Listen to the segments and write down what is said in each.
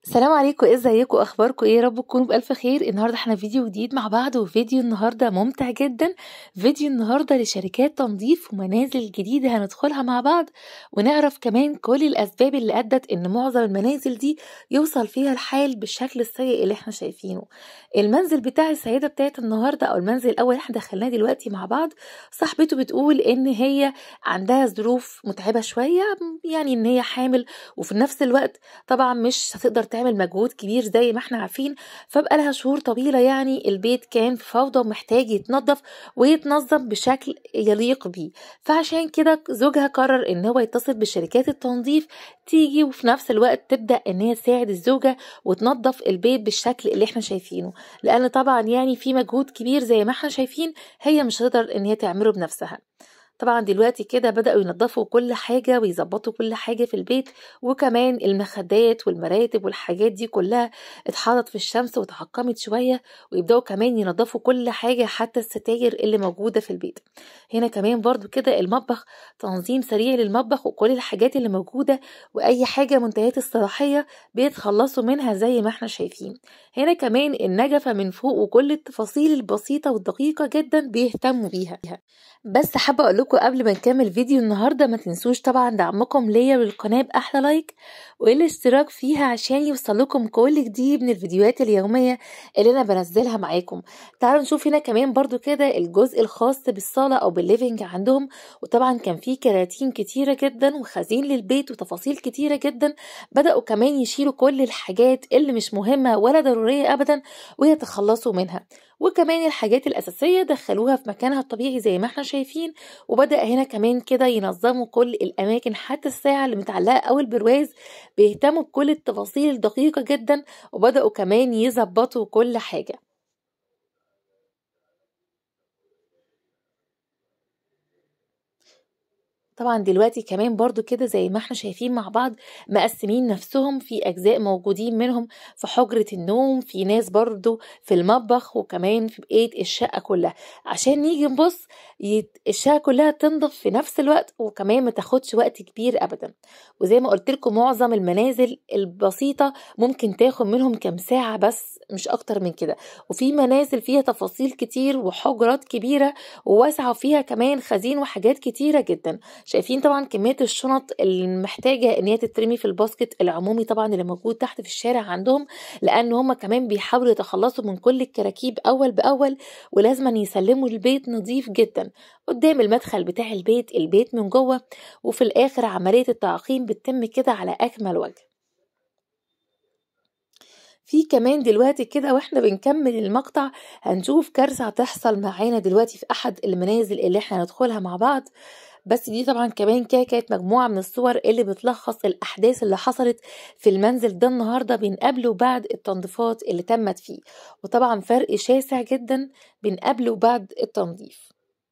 السلام عليكم ازيكم اخباركم ايه يا رب تكونوا بالف خير النهارده احنا فيديو جديد مع بعض وفيديو النهارده ممتع جدا فيديو النهارده لشركات تنظيف ومنازل جديده هندخلها مع بعض ونعرف كمان كل الاسباب اللي ادت ان معظم المنازل دي يوصل فيها الحال بالشكل السيء اللي احنا شايفينه المنزل بتاع السيده بتاعت النهارده او المنزل الاول احنا دخلناه دلوقتي مع بعض صاحبته بتقول ان هي عندها ظروف متعبه شويه يعني ان هي حامل وفي نفس الوقت طبعا مش هتقدر تعمل مجهود كبير زي ما احنا عارفين فبقى لها شهور طويلة يعني البيت كان في فوضى ومحتاج يتنظف ويتنظم بشكل يليق بيه فعشان كده زوجها قرر ان هو يتصل بشركات التنظيف تيجي وفي نفس الوقت تبدأ ان هي تساعد الزوجة وتنظف البيت بالشكل اللي احنا شايفينه لان طبعا يعني في مجهود كبير زي ما احنا شايفين هي مش هتقدر ان هي تعمله بنفسها طبعا دلوقتي كده بدأوا ينظفوا كل حاجة ويظبطوا كل حاجة في البيت وكمان المخدات والمراتب والحاجات دي كلها اتحطت في الشمس وتعقمت شوية ويبدأوا كمان ينظفوا كل حاجة حتى الستاير اللي موجودة في البيت هنا كمان برضو كده المطبخ تنظيم سريع للمطبخ وكل الحاجات اللي موجودة وأي حاجة منتهيات الصلاحية بيتخلصوا منها زي ما احنا شايفين هنا كمان النجفة من فوق وكل التفاصيل البسيطة والدقيقة جدا بيهتموا بيها بس حابة أقول لكم قبل ما نكمل فيديو النهاردة ما تنسوش طبعا دعمكم ليا والقناة بأحلى لايك والاشتراك فيها عشان يوصل لكم كل جديد من الفيديوهات اليومية اللي أنا بنزلها معاكم تعالوا نشوف هنا كمان برضو كده الجزء الخاص بالصالة أو بالليفينج عندهم وطبعا كان في كراتين كتيرة جدا وخزين للبيت وتفاصيل كتيرة جدا بدأوا كمان يشيلوا كل الحاجات اللي مش مهمة ولا ضرورية أبدا ويتخلصوا منها وكمان الحاجات الأساسية دخلوها في مكانها الطبيعي زي ما احنا شايفين وبدأ هنا كمان كده ينظموا كل الأماكن حتى الساعة اللي متعلقة أو البرواز بيهتموا بكل التفاصيل الدقيقة جدا وبدأوا كمان يظبطوا كل حاجة طبعا دلوقتي كمان برضو كده زي ما احنا شايفين مع بعض مقسمين نفسهم في اجزاء موجودين منهم في حجرة النوم في ناس برضو في المطبخ وكمان في بقية الشقة كلها عشان نيجي نبص يت... الشقة كلها تنضف في نفس الوقت وكمان ما تاخدش وقت كبير ابدا وزي ما قلت لكم معظم المنازل البسيطة ممكن تاخد منهم كام ساعة بس مش اكتر من كده وفي منازل فيها تفاصيل كتير وحجرات كبيرة وواسعة وفيها كمان خزين وحاجات كتيرة جدا شايفين طبعا كمية الشنط اللي محتاجة ان هي تترمي في الباسكت العمومي طبعا اللي موجود تحت في الشارع عندهم لان هم كمان بيحاولوا يتخلصوا من كل الكراكيب اول باول ولازم يسلموا البيت نظيف جدا قدام المدخل بتاع البيت البيت من جوه وفي الاخر عملية التعقيم بتتم كده على اكمل وجه في كمان دلوقتي كده واحنا بنكمل المقطع هنشوف كارثة هتحصل معانا دلوقتي في أحد المنازل اللي احنا هندخلها مع بعض بس دي طبعا كمان كده كانت مجموعة من الصور اللي بتلخص الأحداث اللي حصلت في المنزل ده النهاردة بين قبل وبعد التنظيفات اللي تمت فيه وطبعا فرق شاسع جدا بين قبل وبعد التنظيف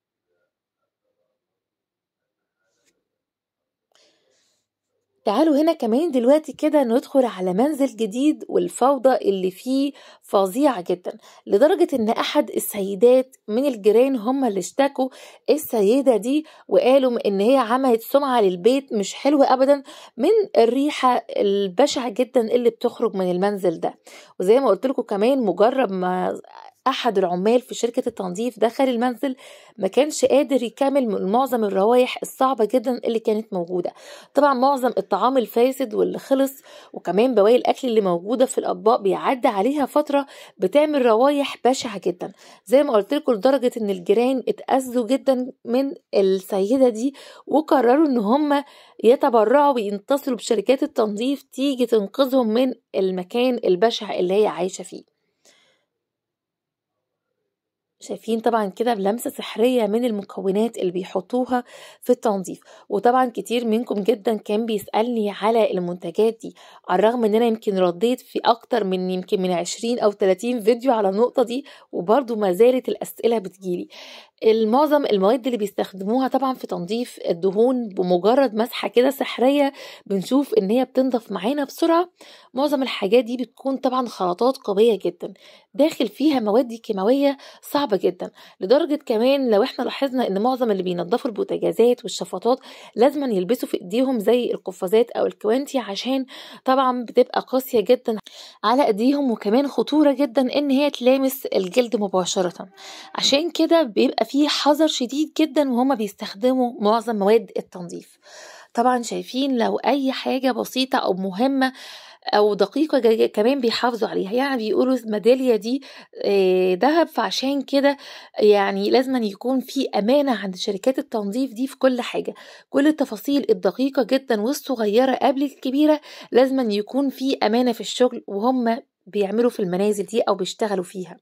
تعالوا هنا كمان دلوقتي كده ندخل على منزل جديد والفوضى اللي فيه فظيعة جدا لدرجة ان احد السيدات من الجيران هم اللي اشتكوا السيدة دي وقالوا ان هي عملت سمعة للبيت مش حلوة ابدا من الريحة البشعة جدا اللي بتخرج من المنزل ده وزي ما قلت لكم كمان مجرد ما احد العمال في شركة التنظيف دخل المنزل ما كانش قادر يكمل من معظم الروائح الصعبة جدا اللي كانت موجودة طبعا معظم الطعام الفاسد واللي خلص وكمان بواقي الاكل اللي موجودة في الاطباق بيعدي عليها فترة بتعمل روايح بشعة جدا زي ما قلت لكم لدرجة ان الجيران اتأذوا جدا من السيدة دي وقرروا ان هم يتبرعوا وينتصروا بشركات التنظيف تيجي تنقذهم من المكان البشع اللي هي عايشة فيه شايفين طبعا كده بلمسة سحرية من المكونات اللي بيحطوها في التنظيف وطبعا كتير منكم جدا كان بيسألني على المنتجات دي على الرغم ان انا يمكن رديت في اكتر من يمكن من 20 او 30 فيديو على النقطة دي وبرضو ما زالت الاسئلة بتجيلي المعظم المواد اللي بيستخدموها طبعا في تنظيف الدهون بمجرد مسحة كده سحرية بنشوف ان هي بتنضف معانا بسرعة معظم الحاجات دي بتكون طبعا خلطات قوية جدا داخل فيها مواد كيماوية صعبة جدا لدرجة كمان لو احنا لاحظنا ان معظم اللي بينظفوا البوتاجازات والشفاطات لازم يلبسوا في ايديهم زي القفازات او الكوانتي عشان طبعا بتبقى قاسية جدا على ايديهم وكمان خطورة جدا ان هي تلامس الجلد مباشرة عشان كده بيبقى فيه حذر شديد جدا وهما بيستخدموا معظم مواد التنظيف طبعا شايفين لو اي حاجة بسيطة او مهمة او دقيقه كمان بيحافظوا عليها يعني بيقولوا الميداليه دي ذهب فعشان كده يعني لازم يكون في امانه عند شركات التنظيف دي في كل حاجه كل التفاصيل الدقيقه جدا والصغيره قبل الكبيره لازم يكون في امانه في الشغل وهم بيعملوا في المنازل دي او بيشتغلوا فيها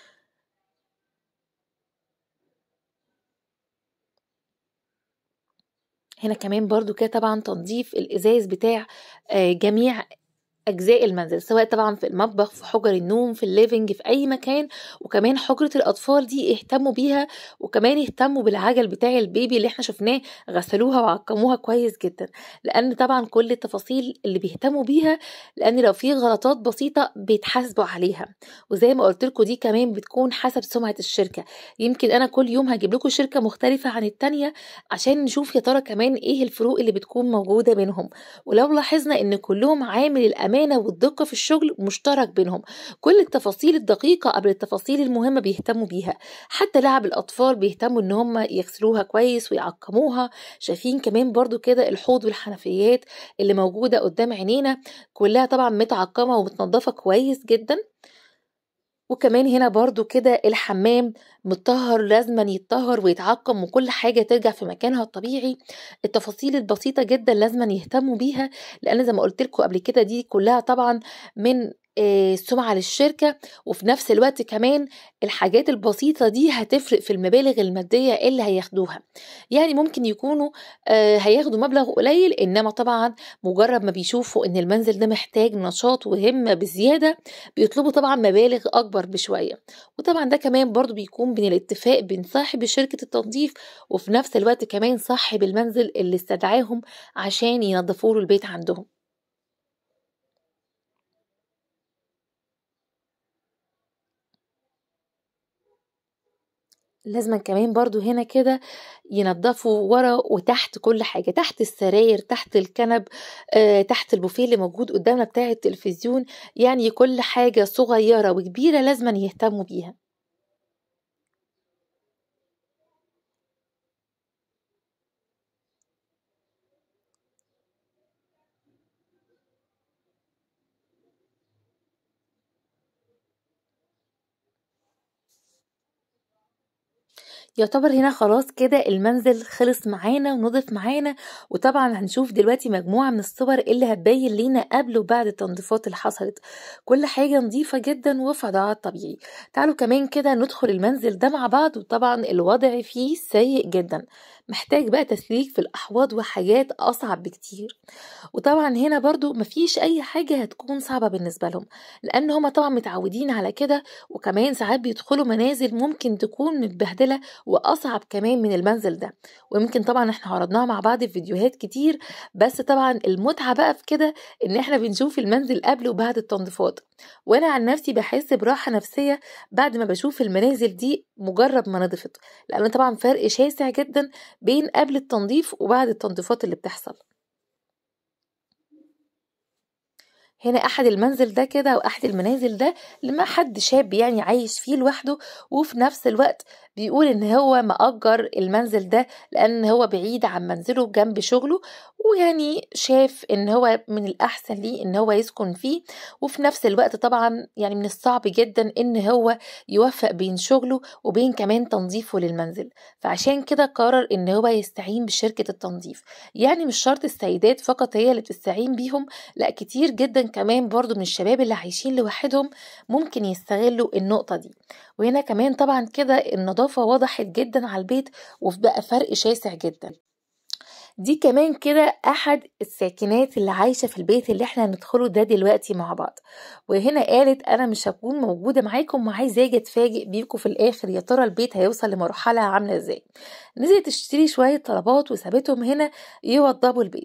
هنا كمان برضو كده طبعا تنظيف الازاز بتاع جميع اجزاء المنزل سواء طبعا في المطبخ في حجر النوم في الليفنج في اي مكان وكمان حجره الاطفال دي اهتموا بيها وكمان اهتموا بالعجل بتاع البيبي اللي احنا شفناه غسلوها وعقموها كويس جدا لان طبعا كل التفاصيل اللي بيهتموا بيها لان لو في غلطات بسيطه بيتحاسبوا عليها وزي ما قلت لكم دي كمان بتكون حسب سمعه الشركه يمكن انا كل يوم هجيب لكم شركه مختلفه عن التانية عشان نشوف يا ترى كمان ايه الفروق اللي بتكون موجوده بينهم ولو لاحظنا ان كلهم عامل الامان الأمانة والدقة في الشغل مشترك بينهم كل التفاصيل الدقيقة قبل التفاصيل المهمة بيهتموا بيها حتى لعب الأطفال بيهتموا إن هم يغسلوها كويس ويعقموها شايفين كمان برضو كده الحوض والحنفيات اللي موجودة قدام عينينا كلها طبعا متعقمة ومتنظفة كويس جدا وكمان هنا برضو كده الحمام متطهر لازما يتطهر ويتعقم وكل حاجة ترجع في مكانها الطبيعي التفاصيل البسيطة جدا لازما يهتموا بيها لأن زي ما قلت لكم قبل كده دي كلها طبعا من سمعة للشركة وفي نفس الوقت كمان الحاجات البسيطة دي هتفرق في المبالغ المادية اللي هياخدوها يعني ممكن يكونوا هياخدوا مبلغ قليل إنما طبعا مجرد ما بيشوفوا إن المنزل ده محتاج نشاط وهمة بزيادة بيطلبوا طبعا مبالغ أكبر بشوية وطبعا ده كمان برضو بيكون بين الاتفاق بين صاحب شركة التنظيف وفي نفس الوقت كمان صاحب المنزل اللي استدعاهم عشان ينظفوا له البيت عندهم لازم كمان برضو هنا كده ينضفوا ورا وتحت كل حاجة تحت السراير تحت الكنب آه، تحت البوفيه اللي موجود قدامنا بتاع التلفزيون يعني كل حاجة صغيرة وكبيرة لازم يهتموا بيها يعتبر هنا خلاص كده المنزل خلص معانا ونضف معانا وطبعا هنشوف دلوقتي مجموعة من الصور اللي هتبين لينا قبل وبعد التنظيفات اللي حصلت كل حاجة نظيفة جدا وفي وضعها الطبيعي تعالوا كمان كده ندخل المنزل ده مع بعض وطبعا الوضع فيه سيء جدا محتاج بقى تسليك في الأحواض وحاجات أصعب بكتير وطبعا هنا برضو مفيش أي حاجة هتكون صعبة بالنسبة لهم لأن هما طبعا متعودين على كده وكمان ساعات بيدخلوا منازل ممكن تكون متبهدلة وأصعب كمان من المنزل ده ويمكن طبعا احنا عرضناها مع بعض في فيديوهات كتير بس طبعا المتعة بقى في كده إن احنا بنشوف المنزل قبل وبعد التنظيفات وأنا عن نفسي بحس براحة نفسية بعد ما بشوف المنازل دي مجرد ما نضفت لأن طبعا فرق شاسع جدا بين قبل التنظيف وبعد التنظيفات اللي بتحصل هنا احد المنزل ده كده او احد المنازل ده لما حد شاب يعني عايش فيه لوحده وفي نفس الوقت بيقول ان هو مأجر المنزل ده لان هو بعيد عن منزله جنب شغله ويعني شاف ان هو من الاحسن ليه ان هو يسكن فيه وفي نفس الوقت طبعا يعني من الصعب جدا ان هو يوفق بين شغله وبين كمان تنظيفه للمنزل فعشان كده قرر ان هو يستعين بشركة التنظيف يعني مش شرط السيدات فقط هي اللي بتستعين بيهم لا كتير جدا كمان برضو من الشباب اللي عايشين لوحدهم ممكن يستغلوا النقطة دي وهنا كمان طبعا كده النظافة وضحت جدا على البيت وبقى فرق شاسع جدا دي كمان كده احد الساكنات اللي عايشه في البيت اللي احنا هندخله ده دلوقتي مع بعض وهنا قالت انا مش هكون موجوده معاكم وعايزه اجي اتفاجئ بيكم في الاخر يا ترى البيت هيوصل لمرحله عامله ازاي نزلت تشتري شويه طلبات وسابتهم هنا يوضبوا البيت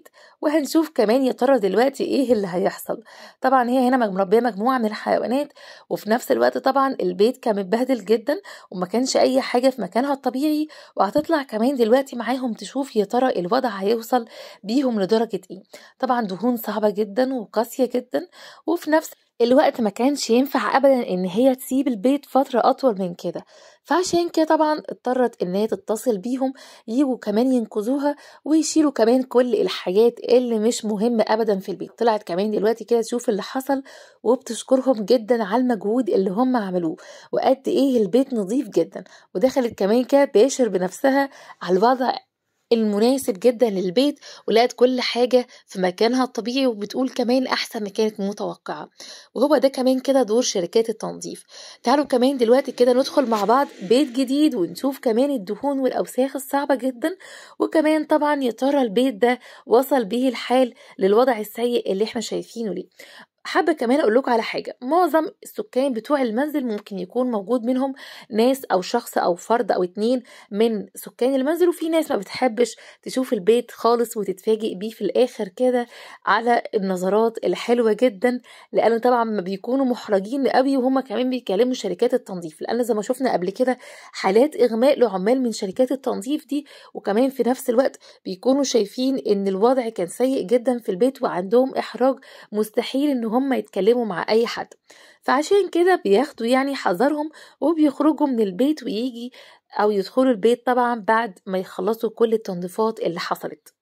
وهنشوف كمان يا ترى دلوقتي ايه اللي هيحصل طبعا هي هنا مربيه مجموعه من الحيوانات وفي نفس الوقت طبعا البيت كان متبهدل جدا وما كانش اي حاجه في مكانها الطبيعي وهتطلع كمان دلوقتي معاهم تشوف يا ترى الوضع هيوصل بيهم لدرجه ايه طبعا دهون صعبه جدا وقاسيه جدا وفي نفس الوقت ما كانش ينفع ابدا ان هي تسيب البيت فتره اطول من كده فعشان كده طبعا اضطرت ان هي تتصل بيهم يجوا كمان ينقذوها ويشيلوا كمان كل الحاجات اللي مش مهمة ابدا في البيت طلعت كمان دلوقتي كده تشوف اللي حصل وبتشكرهم جدا على المجهود اللي هم عملوه وقد ايه البيت نظيف جدا ودخلت كمان كده باشر بنفسها على الوضع المناسب جدا للبيت ولقت كل حاجة في مكانها الطبيعي وبتقول كمان أحسن ما كانت متوقعة وهو ده كمان كده دور شركات التنظيف تعالوا كمان دلوقتي كده ندخل مع بعض بيت جديد ونشوف كمان الدهون والأوساخ الصعبة جدا وكمان طبعا يا ترى البيت ده وصل به الحال للوضع السيء اللي احنا شايفينه ليه حابة كمان أقول لكم على حاجة معظم السكان بتوع المنزل ممكن يكون موجود منهم ناس أو شخص أو فرد أو اتنين من سكان المنزل وفي ناس ما بتحبش تشوف البيت خالص وتتفاجئ بيه في الآخر كده على النظرات الحلوة جدا لأن طبعا ما بيكونوا محرجين قوي وهم كمان بيكلموا شركات التنظيف لأن زي ما شفنا قبل كده حالات إغماء لعمال من شركات التنظيف دي وكمان في نفس الوقت بيكونوا شايفين إن الوضع كان سيء جدا في البيت وعندهم إحراج مستحيل إن هم يتكلموا مع اي حد فعشان كده بياخدوا يعني حذرهم وبيخرجوا من البيت ويجي او يدخلوا البيت طبعا بعد ما يخلصوا كل التنظيفات اللي حصلت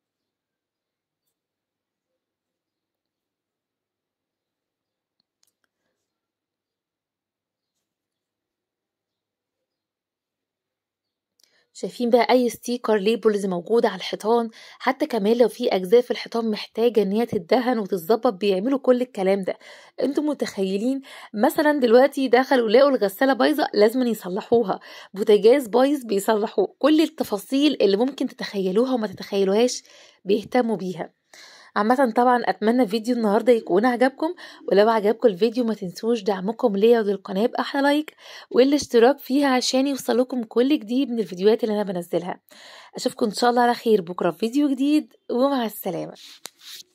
شايفين بقى اي ستيكر ليبلز موجودة على الحيطان حتى كمان لو في اجزاء في الحيطان محتاجة ان هي تدهن وتتظبط بيعملوا كل الكلام ده انتم متخيلين مثلا دلوقتي دخلوا لقوا الغسالة بايظة لازم يصلحوها بوتاجاز بايظ بيصلحوه كل التفاصيل اللي ممكن تتخيلوها وما تتخيلوهاش بيهتموا بيها عامة طبعا اتمنى فيديو النهاردة يكون عجبكم ولو عجبكم الفيديو ما تنسوش دعمكم ليا وللقناة بأحلى لايك والاشتراك فيها عشان يوصلكم كل جديد من الفيديوهات اللي انا بنزلها اشوفكم ان شاء الله على خير بكرة في فيديو جديد ومع السلامة